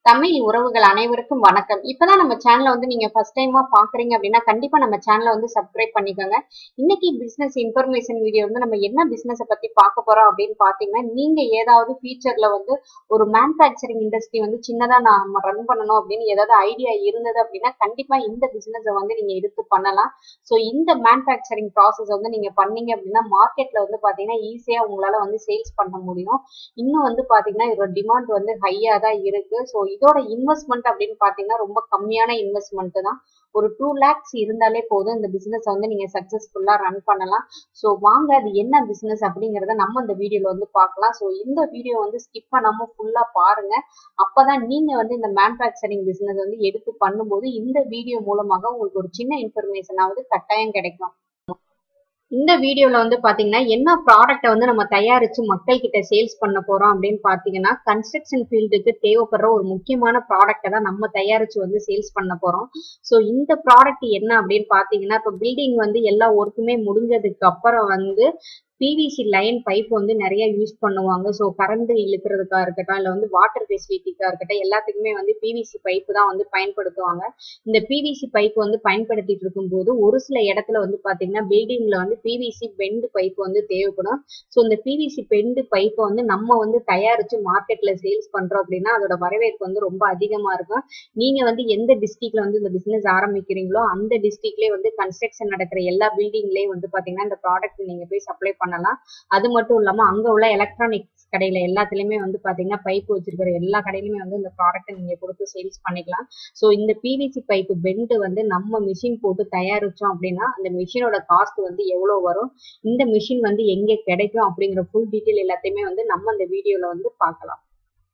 தமிழ் உறவுகள் அனைவருக்கும் வணக்கம் இப்பதான் நம்ம சேனலை வந்து நீங்க ஃபர்ஸ்ட் டைமா பாக்குறீங்க அப்படின்னா கண்டிப்பா நம்ம சேனலை வந்து சப்ஸ்கிரைப் பண்ணிக்கோங்க இன்னைக்கு பிசினஸ் இன்ஃபர்மேஷன் வீடியோ வந்து நம்ம என்ன பிசினஸ் பத்தி பார்க்க போறோம் அப்படின்னு பாத்தீங்கன்னா நீங்க ஏதாவது ஃபியூச்சர்ல வந்து ஒரு மேனுஃபேக்சரிங் இண்டஸ்ட்ரி வந்து சின்னதா நாம ரன் பண்ணணும் அப்படின்னு ஏதாவது ஐடியா இருந்தது அப்படின்னா கண்டிப்பா இந்த பிசினஸ் வந்து நீங்க எடுத்து பண்ணலாம் ஸோ இந்த மேனுஃபேக்சரிங் ப்ராசஸ் வந்து நீங்க பண்ணீங்க அப்படின்னா மார்க்கெட்ல வந்து பாத்தீங்கன்னா ஈஸியா உங்களால வந்து சேல்ஸ் பண்ண முடியும் இன்னும் வந்து பாத்தீங்கன்னா இதோட டிமாண்ட் வந்து ஹையா தான் இருக்கு ஸோ இதோட இன்வெஸ்ட்மெண்ட் அப்படின்னு பாத்தீங்கன்னா ரொம்ப கம்மியான இன்வெஸ்ட்மெண்ட் தான் ஒரு டூ லேக்ஸ் இருந்தாலே போதும் இந்த பிசினஸ் வந்து நீங்க சக்சஸ்ஃபுல்லா ரன் பண்ணலாம் ஸோ வாங்க அது என்ன பிசினஸ் அப்படிங்கறத நம்ம இந்த வீடியோல வந்து பார்க்கலாம் ஸோ இந்த வீடியோ வந்து ஸ்கிப் பண்ணாம ஃபுல்லா பாருங்க அப்பதான் நீங்க வந்து இந்த மேனுஃபேக்சரிங் பிசினஸ் வந்து எடுத்து பண்ணும்போது இந்த வீடியோ மூலமாக உங்களுக்கு ஒரு சின்ன இன்ஃபர்மேஷனாவது கட்டாயம் கிடைக்கும் இந்த வீடியோல வந்து பாத்தீங்கன்னா என்ன ப்ராடக்ட்டை வந்து நம்ம தயாரிச்சு மக்கள் கிட்ட சேல்ஸ் பண்ண போறோம் அப்படின்னு பாத்தீங்கன்னா கன்ஸ்ட்ரக்ஷன் ஃபீல்டுக்கு தேவைப்படுற ஒரு முக்கியமான ப்ராடக்ட்டை தான் நம்ம தயாரிச்சு வந்து சேல்ஸ் பண்ண போறோம் ஸோ இந்த ப்ராடக்ட் என்ன அப்படின்னு பாத்தீங்கன்னா இப்போ பில்டிங் வந்து எல்லா ஒர்க்குமே முடிஞ்சதுக்கு அப்புறம் வந்து பிவிசி லைன் பைப் வந்து நிறைய யூஸ் பண்ணுவாங்க ஸோ கரண்ட் இழுக்கிறதுக்கா இருக்கட்டும் இல்லை வந்து வாட்டர் ஃபெசிலிட்டிக்கா இருக்கட்டும் எல்லாத்துக்குமே வந்து பிவிசி பைப் தான் வந்து பயன்படுத்துவாங்க இந்த பிவிசி பைப் வந்து பயன்படுத்திட்டு இருக்கும்போது ஒரு சில இடத்துல வந்து பாத்தீங்கன்னா பில்டிங்ல வந்து பிவிசி பெண்டு பைப் வந்து தேவைப்படும் ஸோ இந்த பிவிசி பெண்டு பைப்பை வந்து நம்ம வந்து தயாரிச்சு மார்க்கெட்ல சேல்ஸ் பண்றோம் அப்படின்னா அதோட வரவேற்பு வந்து ரொம்ப அதிகமா இருக்கும் நீங்க வந்து எந்த டிஸ்ட்ரிக்ட்ல வந்து இந்த பிசினஸ் ஆரம்பிக்கிறீங்களோ அந்த டிஸ்ட்ரிக்ட்லயே வந்து கன்ஸ்ட்ரக்ஷன் நடக்கிற எல்லா பில்டிங்லயும் வந்து பாத்தீங்கன்னா இந்த ப்ராடக்ட் நீங்க போய் சப்ளை பண்ணலாம் அது மட்டும் இல்லாம அங்க உள்ள எலக்ட்ரானிக்ஸ் கடையில எல்லாத்துலயுமே வந்து பாத்தீங்கன்னா பைப் வச்சிருக்கிற எல்லா கடையிலுமே வந்து இந்த ப்ராடக்ட் நீங்க கொடுத்து சேல்ஸ் பண்ணிக்கலாம் ஸோ இந்த பிவிசி பைப் பெண்ட் வந்து நம்ம மிஷின் போட்டு தயாரிச்சோம் அப்படின்னா அந்த மிஷினோட காஸ்ட் வந்து எவ்வளவு வரும் இந்த மிஷின் வந்து எங்க கிடைக்கும் அப்படிங்கிற ஃபுல் டீட்டெயில் எல்லாத்தையுமே வந்து நம்ம இந்த வீடியோல வந்து பார்க்கலாம்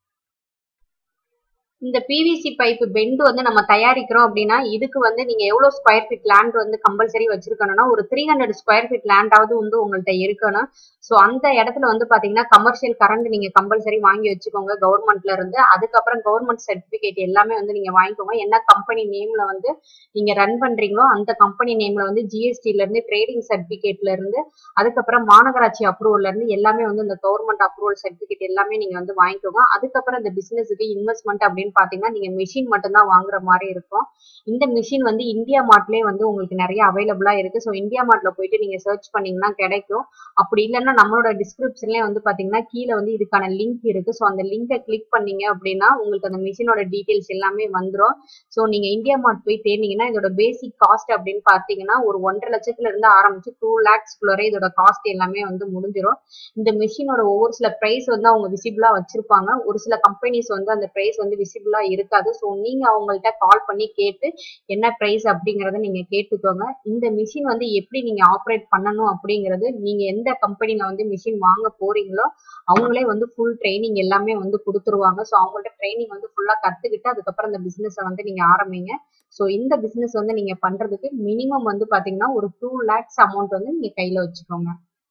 இந்த பிவிசி பைப் பெண்ட் வந்து நம்ம தயாரிக்கிறோம் அப்படின்னா இதுக்கு வந்து நீங்க எவ்வளவு ஸ்கொயர் ஃபீட் லேண்ட் வந்து கம்பல்சரி வச்சிருக்கணும்னா ஒரு த்ரீ ஹண்ட்ரட் ஸ்கொயர் ஃபீட் லேண்டாவது வந்து உங்கள்ட்ட இருக்கணும் ஸோ அந்த இடத்துல வந்து பாத்தீங்கன்னா கமர்ஷியல் கரண்ட் நீங்க கம்பல்சரி வாங்கி வச்சுக்கோங்க கவர்மெண்ட்ல இருந்து அதுக்கப்புறம் கவர்மெண்ட் சர்டிபிகேட் எல்லாமே வந்து நீங்க வாங்கிக்கோங்க என்ன கம்பெனி நேம்ல வந்து நீங்க ரன் பண்றீங்களோ அந்த கம்பெனி நேம்ல வந்து ஜிஎஸ்டில இருந்து ட்ரேடிங் சர்டிபிகேட்ல இருந்து அதுக்கப்புறம் மாநகராட்சி அப்ரூவல்ல இருந்து எல்லாமே வந்து இந்த கவர்மெண்ட் அப்ரூவல் சர்டிபிகேட் எல்லாமே நீங்க வந்து வாங்கிக்கோங்க அதுக்கப்புறம் இந்த பிசினஸுக்கு இன்வெஸ்ட்மெண்ட் அப்படின்னு பாத்தீங்கன்னா நீங்க மிஷின் மட்டும்தான் வாங்குற மாதிரி இருக்கும் இந்த மிஷின் வந்து இந்தியா மார்ட்லயே வந்து உங்களுக்கு நிறைய அவைலபிளா இருக்கு ஸோ இந்தியா மார்ட்ல போயிட்டு நீங்க சர்ச் பண்ணீங்கன்னா கிடைக்கும் அப்படி இல்லைன்னா நம்மளோட டிஸ்கிரிப்ஷன்லயே வந்து பாத்தீங்கன்னா கீழே வந்து இதுக்கான லிங்க் இருக்கு ஸோ அந்த லிங்கை கிளிக் பண்ணீங்க அப்படின்னா உங்களுக்கு அந்த மிஷினோட டீடைல்ஸ் எல்லாமே வந்துடும் ஸோ நீங்க இந்தியா மார்ட் போய் தேர்ந்தீங்கன்னா இதோட பேசிக் காஸ்ட் அப்படின்னு பாத்தீங்கன்னா ஒரு ஒன்றரை லட்சத்துல இருந்து ஆரம்பிச்சு டூ லேக்ஸ் குள்ளரே இதோட காஸ்ட் எல்லாமே வந்து முடிஞ்சிடும் இந்த மிஷினோட ஒவ்வொரு சில பிரைஸ் வந்து அவங்க விசிபிளா வச்சிருப்பாங்க ஒரு சில கம்பெனிஸ் வந்து அந்த பிரைஸ் வந்து விசிபிளா இருக்காது ஸோ நீங்க அவங்கள்ட்ட கால் பண்ணி கேட்டு என்ன பிரைஸ் அப்படிங்கறத நீங்க கேட்டுக்கோங்க இந்த மிஷின் வந்து எப்படி நீங்க ஆப்ரேட் பண்ணணும் அப்படிங்கிறது நீங்க எந்த கம்பெனில வந்து மிஷின் வாங்க போறீங்களோ அவங்களே வந்து ஃபுல் ட்ரைனிங் எல்லாமே வந்து கொடுத்துருவாங்க ஸோ அவங்கள்ட்ட ட்ரைனிங் வந்து ஃபுல்லா கத்துக்கிட்டு அதுக்கப்புறம் இந்த பிசினஸை வந்து நீங்க ஆரம்பிங்க ஸோ இந்த பிசினஸ் வந்து நீங்க பண்றதுக்கு மினிமம் வந்து பாத்தீங்கன்னா ஒரு டூ லேக்ஸ் அமௌண்ட் வந்து நீங்க கையில வச்சுக்கோங்க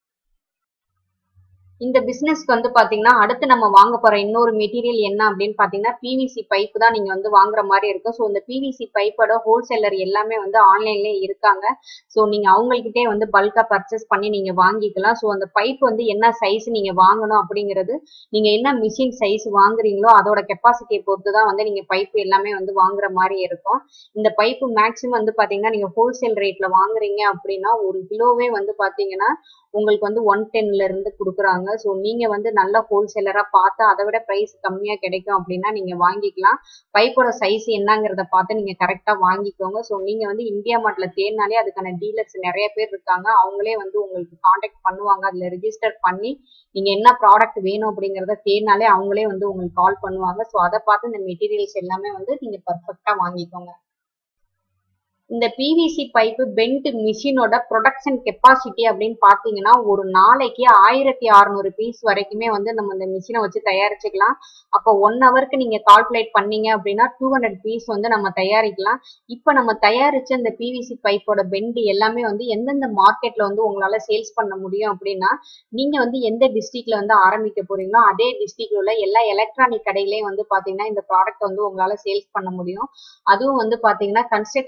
இந்த பிசினஸ்க்கு வந்து பாத்தீங்கன்னா அடுத்து நம்ம வாங்க போற இன்னொரு மெட்டீரியல் என்ன அப்படின்னு பாத்தீங்கன்னா பிவிசி பைப் தான் நீங்க வந்து வாங்குற மாதிரி இருக்கும் ஸோ இந்த பிவிசி பைப்போட ஹோல்சேலர் எல்லாமே வந்து ஆன்லைன்லயே இருக்காங்க ஸோ நீங்க அவங்ககிட்டே வந்து பல்கா பர்ச்சேஸ் பண்ணி நீங்க வாங்கிக்கலாம் ஸோ அந்த பைப் வந்து என்ன சைஸ் நீங்க வாங்கணும் அப்படிங்கிறது நீங்க என்ன மிஷின் சைஸ் வாங்குறீங்களோ அதோட கெப்பாசிட்டியை பொறுத்து தான் வந்து நீங்க பைப் எல்லாமே வந்து வாங்குற மாதிரி இருக்கும் இந்த பைப்பு மேக்ஸிமம் வந்து பாத்தீங்கன்னா நீங்க ஹோல்சேல் ரேட்ல வாங்குறீங்க அப்படின்னா ஒரு கிலோவே வந்து பாத்தீங்கன்னா உங்களுக்கு வந்து ஒன் டென்ல இருந்து கொடுக்குறாங்க ஸோ நீங்க வந்து நல்ல ஹோல்சேலரா பார்த்து அதை விட பிரைஸ் கம்மியா கிடைக்கும் அப்படின்னா நீங்க வாங்கிக்கலாம் பைப்போட சைஸ் என்னங்கிறத பார்த்து நீங்க கரெக்டா வாங்கிக்கோங்க ஸோ நீங்க வந்து இந்தியா மார்ட்ல தேடினாலே அதுக்கான டீலர்ஸ் நிறைய பேர் இருக்காங்க அவங்களே வந்து உங்களுக்கு காண்டாக்ட் பண்ணுவாங்க அதுல ரிஜிஸ்டர் பண்ணி நீங்க என்ன ப்ராடக்ட் வேணும் அப்படிங்கறத தேடினாலே அவங்களே வந்து உங்களுக்கு கால் பண்ணுவாங்க ஸோ அதை பார்த்து இந்த மெட்டீரியல்ஸ் எல்லாமே வந்து நீங்க பர்ஃபெக்டா வாங்கிக்கோங்க இந்த பிவிசி பைப்பு பெண்ட் மிஷினோட ப்ரொடக்ஷன் கெப்பாசிட்டி அப்படின்னு பார்த்தீங்கன்னா ஒரு நாளைக்கு ஆயிரத்தி அறுநூறு பீஸ் வரைக்குமே வந்து நம்ம இந்த மிஷினை வச்சு தயாரிச்சுக்கலாம் அப்போ ஒன் ஹவருக்கு நீங்க கால்குலேட் பண்ணீங்க அப்படின்னா டூ ஹண்ட்ரட் பீஸ் வந்து நம்ம தயாரிக்கலாம் இப்போ நம்ம தயாரிச்ச இந்த பிவிசி பைப்போட பெண்ட் எல்லாமே வந்து எந்தெந்த மார்க்கெட்ல வந்து உங்களால சேல்ஸ் பண்ண முடியும் அப்படின்னா நீங்க வந்து எந்த டிஸ்ட்ரிக்ட்ல வந்து ஆரம்பிக்க போறீங்களோ அதே டிஸ்ட்ரிக்ட்ல உள்ள எல்லா எலக்ட்ரானிக் கடையிலையும் வந்து பாத்தீங்கன்னா இந்த ப்ராடக்ட் வந்து உங்களால சேல்ஸ் பண்ண முடியும் அதுவும் வந்து பாத்தீங்கன்னா கன்ஸ்ட்ரக்ஷன் வந்து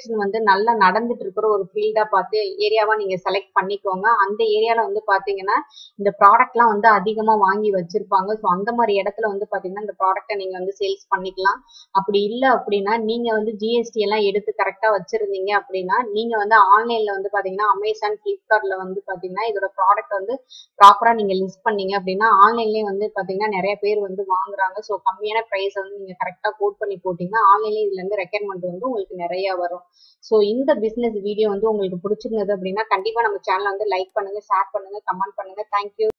நல்லா நடந்துட்டு இருக்கிற ஒரு ஃபீல்டா பார்த்து ஏரியாவா நீங்க செலக்ட் பண்ணிக்கோங்க அந்த ஏரியால வந்து பாத்தீங்கன்னா இந்த ப்ராடக்ட்லாம் வந்து அதிகமா வாங்கி வச்சிருப்பாங்க ஸோ அந்த மாதிரி இடத்துல வந்து பாத்தீங்கன்னா இந்த ப்ராடக்ட்டை நீங்க வந்து சேல்ஸ் பண்ணிக்கலாம் அப்படி இல்லை அப்படின்னா நீங்க வந்து ஜிஎஸ்டி எல்லாம் எடுத்து கரெக்டா வச்சிருந்தீங்க அப்படின்னா நீங்க வந்து ஆன்லைன்ல வந்து பாத்தீங்கன்னா அமேசான் பிளிப்கார்ட்ல வந்து பாத்தீங்கன்னா இதோட ப்ராடக்ட் வந்து ப்ராப்பரா நீங்க லிஸ்ட் பண்ணீங்க அப்படின்னா ஆன்லைன்லயே வந்து பாத்தீங்கன்னா நிறைய பேர் வந்து வாங்குறாங்க ஸோ கம்மியான ப்ரைஸ் வந்து நீங்க கரெக்டா கோட் பண்ணி போட்டீங்கன்னா ஆன்லைன்ல இதுல இருந்து ரெக்கமெண்ட் வந்து உங்களுக்கு நிறைய வரும் ஸோ இந்த பிசினஸ் வீடியோ வந்து உங்களுக்கு பிடிச்சிருந்தது அப்படின்னா கண்டிப்பா நம்ம சேனலை வந்து லைக் பண்ணுங்க ஷேர் பண்ணுங்க கமெண்ட் பண்ணுங்க தேங்க்யூ